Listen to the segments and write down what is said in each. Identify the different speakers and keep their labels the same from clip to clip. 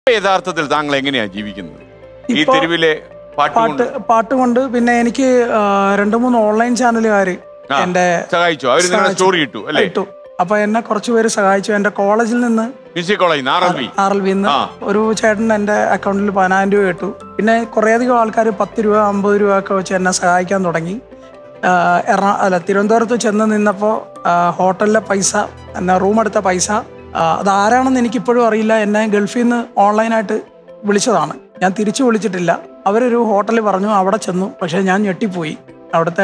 Speaker 1: യഥാർത്ഥത്തിൽ താങ്കൾ എങ്ങനെയാ ജീവിക്കുന്നത് ഈ
Speaker 2: ഇപ്പൊ
Speaker 1: തെരുവിലെ പാട്ട്
Speaker 2: പാട്ട്
Speaker 1: കൊണ്ട്
Speaker 2: പാട്ട് കൊണ്ട് പിന്നെ എനിക്ക് ആ, രണ്ട് മൂന്ന് ഓൺലൈൻ ചാനലുകാർ
Speaker 1: ആ,
Speaker 2: എന്റെ
Speaker 1: സഹായിച്ചു അവര് നിങ്ങളുടെ
Speaker 2: സഹായിച്ചു.
Speaker 1: സ്റ്റോറി ഇട്ടു അല്ലേ
Speaker 2: ഇട്ടു അപ്പൊ എന്നെ കുറച്ച് പേര് സഹായിച്ചു എന്റെ കോളേജിൽ നിന്ന്
Speaker 1: music college R L B
Speaker 2: R L ബിന്ന്
Speaker 1: ആ.
Speaker 2: ഒരു ചേട്ടൻ എന്റെ അക്കൗണ്ടിൽ പതിനായിരം രൂപ ഇട്ടു പിന്നെ കുറേയധികം ആൾക്കാർ പത്ത് രൂപ അമ്പത് രൂപ ഒക്കെ വെച്ച് എന്നെ സഹായിക്കാൻ തുടങ്ങി ആ, എറണാ അല്ല തിരുവനന്തപുരത്ത് ചെന്ന് നിന്നപ്പോൾ ഹോട്ടലിലെ പൈസ എന്നെ റൂം എടുത്ത പൈസ ആ, അതാരാണെന്ന് എനിക്കിപ്പോഴും അറിയില്ല എന്നെ ഗൾഫിൽ നിന്ന് ഓൺലൈനായിട്ട് വിളിച്ചതാണ് ഞാൻ തിരിച്ചു വിളിച്ചിട്ടില്ല അവരൊരു ഹോട്ടലിൽ പറഞ്ഞു അവിടെ ചെന്നു പക്ഷേ ഞാൻ ഞെട്ടിപ്പോയി അവിടുത്തെ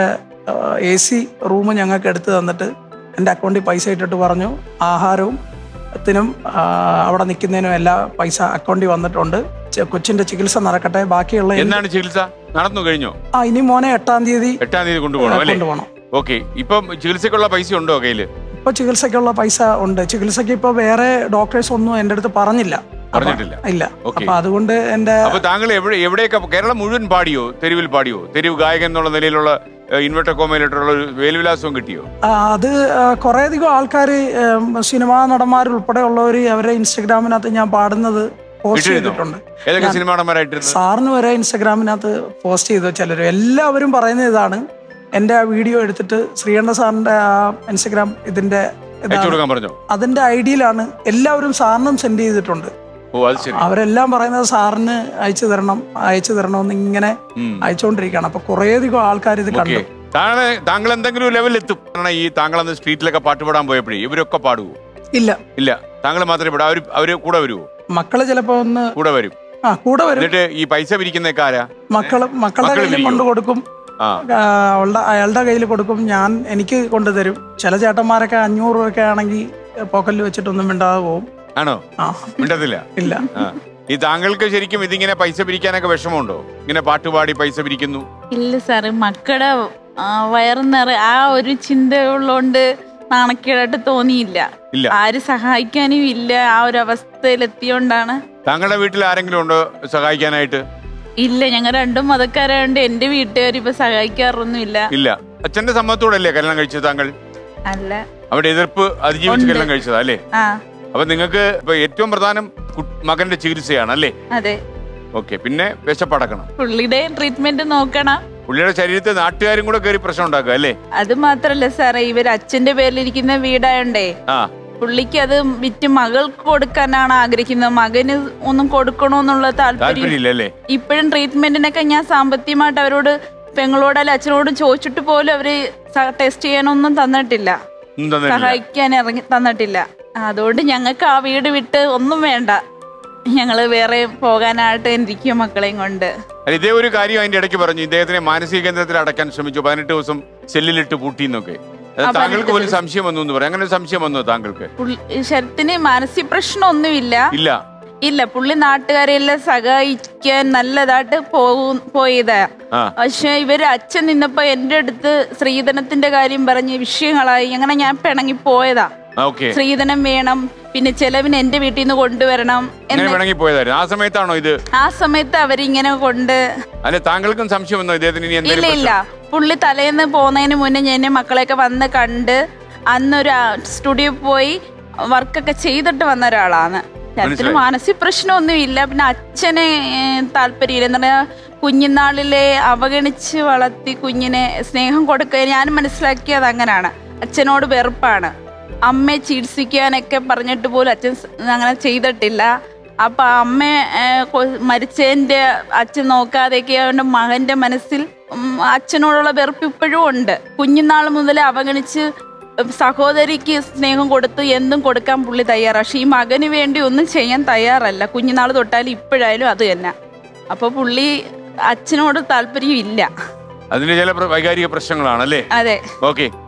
Speaker 2: എ സി റൂം ഞങ്ങൾക്ക് എടുത്തു തന്നിട്ട് എൻ്റെ അക്കൗണ്ടിൽ പൈസ ഇട്ടിട്ട് പറഞ്ഞു ആഹാരവും ത്തിനും ആ, അവിടെ നിൽക്കുന്നതിനും എല്ലാ പൈസ അക്കൗണ്ടിൽ വന്നിട്ടുണ്ട് ചെ- കൊച്ചിന്റെ ചികിത്സ നടക്കട്ടെ ബാക്കിയുള്ള എന്ത്-
Speaker 1: എന്നാണ് ചികിത്സ നടന്നു കഴിഞ്ഞോ
Speaker 2: ആ ഇനി മോനെ എട്ടാം തീയതി
Speaker 1: എട്ടാം തീയതി കൊണ്ടുപോകണം അല്ലേ
Speaker 2: കൊണ്ടുപോകണം
Speaker 1: ഓക്കെ ഇപ്പം ചികിത്സക്കുള്ള പൈസ ഉണ്ടോ കയ്യില്
Speaker 2: ഇപ്പൊ ചികിത്സയ്ക്കുള്ള പൈസ ഉണ്ട് ചികിത്സയ്ക്ക് ഇപ്പൊ വേറെ ഡോക്ടേഴ്സ് ഒന്നും എൻ്റെ അടുത്ത് പറഞ്ഞില്ല അപ്പൊ-
Speaker 1: പറഞ്ഞിട്ടില്ല.
Speaker 2: ഇല്ല
Speaker 1: Okay.
Speaker 2: അപ്പൊ അതുകൊണ്ട് എന്റെ
Speaker 1: അപ്പൊ താങ്കൾ എവിടെ എവിടെയൊക്കെ കേരളം മുഴുവൻ പാടിയോ തെരുവിൽ പാടിയോ തെരുവ് ഗായകൻ എന്നുള്ള നിലയിലുള്ള ഇൻവെർട്ടർ കോമയിലിട്ടുള്ള ഒരു വേലുവിലാസവും കിട്ടിയോ
Speaker 2: ആ, അത് കുറേയധികം ആൾക്കാർ സിനിമാ നടന്മാരുൾപ്പെടെ അവരെ ഇൻസ്റ്റഗ്രാമിനകത്ത് ഞാൻ പാടുന്നത് പോസ്റ്റ്
Speaker 1: ഇട്ടിരുന്നോ?
Speaker 2: ചെയ്തിട്ടുണ്ട്
Speaker 1: ഏതൊക്കെ സിനിമ നടന്മാരായിട്ടിരുന്നു
Speaker 2: സാറിന് വരെ ഇൻസ്റ്റഗ്രാമിനകത്ത് പോസ്റ്റ് ചെയ്തു ചിലർ എല്ലാവരും പറയുന്ന ഇതാണ് എൻ്റെ ആ വീഡിയോ എടുത്തിട്ട് ശ്രീകണ്ഠ സാറിൻ്റെ ആ ഇൻസ്റ്റഗ്രാം ഇതിൻ്റെ
Speaker 1: അയച്ചു
Speaker 2: ഇതാണ്
Speaker 1: കൊടുക്കാൻ പറഞ്ഞോ
Speaker 2: അതിൻ്റെ ഐ ഡിയിലാണ് എല്ലാവരും സാറിനും സെൻഡ് ചെയ്തിട്ടുണ്ട്
Speaker 1: ഓ അത് ശരി
Speaker 2: അവരെല്ലാം പറയുന്നത് സാറിന് അയച്ചു തരണം അയച്ചു തരണമെന്ന് ഇങ്ങനെ
Speaker 1: ഉം.
Speaker 2: അയച്ചുകൊണ്ടിരിക്കുകയാണ് അപ്പൊ കുറേയധികം ആൾക്കാർ ഇത്
Speaker 1: ഓക്കെ
Speaker 2: കണ്ടു
Speaker 1: താങ്കൾ താങ്കൾ എന്തെങ്കിലും ലെവലിൽ എത്തും കാരണം ഈ താങ്കൾ അന്ന് സ്ട്രീറ്റിലൊക്കെ പാട്ട് പാടാൻ പോയപ്പോഴേ ഇവരൊക്കെ പാടുവോ
Speaker 2: ഇല്ല
Speaker 1: ഇല്ല താങ്കൾ മാത്രമേ പാടാ അവര് അവര് കൂടെ വരുവോ
Speaker 2: മക്കള് ചിലപ്പോ ഒന്ന്
Speaker 1: കൂടെ വരും
Speaker 2: ആ കൂടെ വരും
Speaker 1: എന്നിട്ട് ഈ പൈസ പിരിക്കുന്നൊക്കെ ആരാ
Speaker 2: മക്കള് മക്കളുടെ
Speaker 1: മക്കള്
Speaker 2: കയ്യിൽ
Speaker 1: പിരിക്കുവോ?
Speaker 2: കൊണ്ട് കൊടുക്കും
Speaker 1: ആ
Speaker 2: ആ, അവളുടെ അയാളുടെ കയ്യിൽ കൊടുക്കും ഞാൻ എനിക്ക് കൊണ്ടുതരും ചില ചേട്ടന്മാരൊക്കെ അഞ്ഞൂറ് രൂപയൊക്കെ ആണെങ്കിൽ പോക്കറ്റിൽ വെച്ചിട്ടൊന്നും മിണ്ടാതെ പോവും
Speaker 1: ആണോ
Speaker 2: ആ
Speaker 1: മിണ്ടത്തില്ല
Speaker 2: ഇല്ല
Speaker 1: ആ ഈ താങ്കൾക്ക് ശരിക്കും ഇതിങ്ങനെ പൈസ പിരിക്കാനൊക്കെ വിഷമമുണ്ടോ ഇങ്ങനെ പാട്ട് പാടി പൈസ പിരിക്കുന്നു
Speaker 3: ഇല്ല സാറ് മക്കളുടെ ആ, വയറ് നിറ ആ ഒരു ചിന്ത ഉള്ളോണ്ട് നാണക്കേടായിട്ട് തോന്നിയില്ല
Speaker 1: ഇല്ല
Speaker 3: ആര് സഹായിക്കാനും ഇല്ല ആ ഒരു അവസ്ഥയിൽ എത്തിയോണ്ടാണ്
Speaker 1: താങ്കളുടെ വീട്ടിൽ ആരെങ്കിലും ഉണ്ടോ സഹായിക്കാനായിട്ട്
Speaker 3: ഇല്ല ഞങ്ങൾ രണ്ടും മതക്കാരായോണ്ട് എന്റെ വീട്ടുകാർ ഇപ്പൊ സഹായിക്കാറൊന്നും ഇല്ല
Speaker 1: ഇല്ല അച്ഛന്റെ സമ്മതത്തോടല്ലേ കല്യാണം കഴിച്ചത് താങ്കൾ
Speaker 3: അല്ല
Speaker 1: അവിടെ എതിർപ്പ് അതിജീവിച്ച്
Speaker 3: ഉണ്ട്.
Speaker 1: കല്യാണം കഴിച്ചതാ അല്ലേ
Speaker 3: ആ
Speaker 1: അപ്പൊ നിങ്ങൾക്ക് ഇപ്പൊ ഏറ്റവും പ്രധാനം കു- മകന്റെ ചികിത്സയാണ് അല്ലേ
Speaker 3: അതെ
Speaker 1: ഓക്കെ പിന്നെ വിശപ്പടക്കണം
Speaker 3: പുള്ളിയുടെ ട്രീറ്റ്മെന്റ് നോക്കണം
Speaker 1: പുള്ളിയുടെ ശരീരത്തെ നാട്ടുകാരും കൂടെ കയറി പ്രശ്നം ഉണ്ടാക്കുക അല്ലേ
Speaker 3: അത് മാത്രല്ല സാറേ ഇവർ അച്ഛന്റെ പേരിലിരിക്കുന്ന വീടായോണ്ടേ
Speaker 1: ആ
Speaker 3: പുള്ളിക്ക് അത് വിറ്റ് മകൾക്ക് കൊടുക്കാനാണ് ആഗ്രഹിക്കുന്നത് മകന് ഒന്നും കൊടുക്കണോന്നുള്ള താല്പര്യം
Speaker 1: താല്പര്യമില്ല അല്ലേ
Speaker 3: ഇപ്പോഴും ട്രീറ്റ്മെന്റിനൊക്കെ ഞാൻ സാമ്പത്തികമായിട്ട് അവരോട് പെങ്ങളോടല്ല അച്ഛനോടും ചോദിച്ചിട്ട് പോലും അവര് ടെസ്റ്റ് ചെയ്യാനൊന്നും തന്നിട്ടില്ല
Speaker 1: ഒന്നും തന്നിട്ടില്ല
Speaker 3: സഹായിക്കാൻ ഇറങ്ങി തന്നിട്ടില്ല അതുകൊണ്ട് ഞങ്ങൾക്ക് ആ വീട് വിട്ട് ഒന്നും വേണ്ട ഞങ്ങള് വേറെ പോകാനായിട്ട് ഇരിക്കും മക്കളെയും കൊണ്ട്
Speaker 1: അല്ല, ഇതേ ഒരു കാര്യം അതിന്റെ ഇടയ്ക്ക് പറഞ്ഞു ഇദ്ദേഹത്തിനെ മാനസിക കേന്ദ്രത്തിൽ അടക്കാൻ ശ്രമിച്ചു പതിനെട്ട് ദിവസം സെല്ലിലിട്ട് പൂട്ടിന്നൊക്കെ അത്
Speaker 3: ആ,
Speaker 1: താങ്കൾക്ക്
Speaker 3: പതിനെട്ട്
Speaker 1: പോലും സംശയം വന്നു എന്ന് പറയാം അങ്ങനെ ഒരു സംശയം വന്നു താങ്കൾക്ക്
Speaker 3: പുള്ളി- ശരത്തിന് മാനസിക പ്രശ്നമൊന്നുമില്ല
Speaker 1: ഇല്ല
Speaker 3: ഇല്ല പുള്ളി നാട്ടുകാരെല്ലാം സഹായിക്കാൻ നല്ലതായിട്ട് പോകും പോയതാ
Speaker 1: ആ
Speaker 3: പക്ഷെ ഇവര് അച്ഛൻ നിന്നപ്പോ എന്റെ അടുത്ത് സ്ത്രീധനത്തിന്റെ കാര്യം പറഞ്ഞ് വിഷയങ്ങളായി അങ്ങനെ ഞാൻ പിണങ്ങി പോയതാ
Speaker 1: ഓക്കെ
Speaker 3: സ്ത്രീധനം വേണം പിന്നെ ചെലവിന് എന്റെ വീട്ടിൽ നിന്ന് കൊണ്ടുവരണം
Speaker 1: അങ്ങനെ
Speaker 3: എന്ന്
Speaker 1: വേണമെങ്കിൽ പോയതായിരുന്നു ആ സമയത്താണോ ഇത്
Speaker 3: ആ സമയത്ത് അവരിങ്ങനെ കൊണ്ട്
Speaker 1: അല്ലെ താങ്കൾക്കും സംശയം വന്നോ ഇദ്ദേഹത്തിന് ഇനി
Speaker 3: ഇല്ല
Speaker 1: എന്തെങ്കിലും
Speaker 3: ഇല്ല പുള്ളി തലേന്ന് പോകുന്നതിന് മുന്നേ ഞാൻ മക്കളെയൊക്കെ വന്ന് കണ്ട് അന്നൊരു സ്റ്റുഡിയോ പോയി വർക്കൊക്കെ ചെയ്തിട്ട് വന്ന ഒരാളാണ് അതിന്
Speaker 1: മനസ്സിലായി.
Speaker 3: മാനസിക പ്രശ്നമൊന്നും ഇല്ല പിന്നെ അച്ഛനെ ഏഹ്, താല്പര്യമില്ല എന്താ പറയാ കുഞ്ഞുനാളിലെ അവഗണിച്ച് വളർത്തി കുഞ്ഞിനെ സ്നേഹം കൊടുക്കുക ഞാൻ മനസ്സിലാക്കിയത് അങ്ങനെയാണ് അച്ഛനോട് വെറുപ്പാണ് അമ്മയെ ചികിത്സിക്കാനൊക്കെ പറഞ്ഞിട്ട് പോലും അച്ഛൻ സ് അങ്ങനെ ചെയ്തിട്ടില്ല അപ്പൊ അമ്മ ഏഹ്, കൊ- മരിച്ചതിന്റെ അച്ഛൻ നോക്കാതെയൊക്കെ അവന്റെ മകന്റെ മനസ്സിൽ ഉം, അച്ഛനോടുള്ള വെറുപ്പ് ഇപ്പോഴും ഉണ്ട് കുഞ്ഞുനാൾ മുതലേ അവഗണിച്ച് സഹോദരിക്ക് സ്നേഹം കൊടുത്ത് എന്തും കൊടുക്കാൻ പുള്ളി തയ്യാറാണ് പക്ഷെ ഈ മകന് വേണ്ടി ഒന്നും ചെയ്യാൻ തയ്യാറല്ല കുഞ്ഞുനാൾ തൊട്ടാലും ഇപ്പോഴായാലും അത് തന്നെ അപ്പൊ പുള്ളി അച്ഛനോട് താല്പര്യം ഇല്ല
Speaker 1: അതിന് ചില പ്ര- വൈകാരിക പ്രശ്നങ്ങളാണ് അല്ലേ
Speaker 3: അതെ
Speaker 1: ഓക്കെ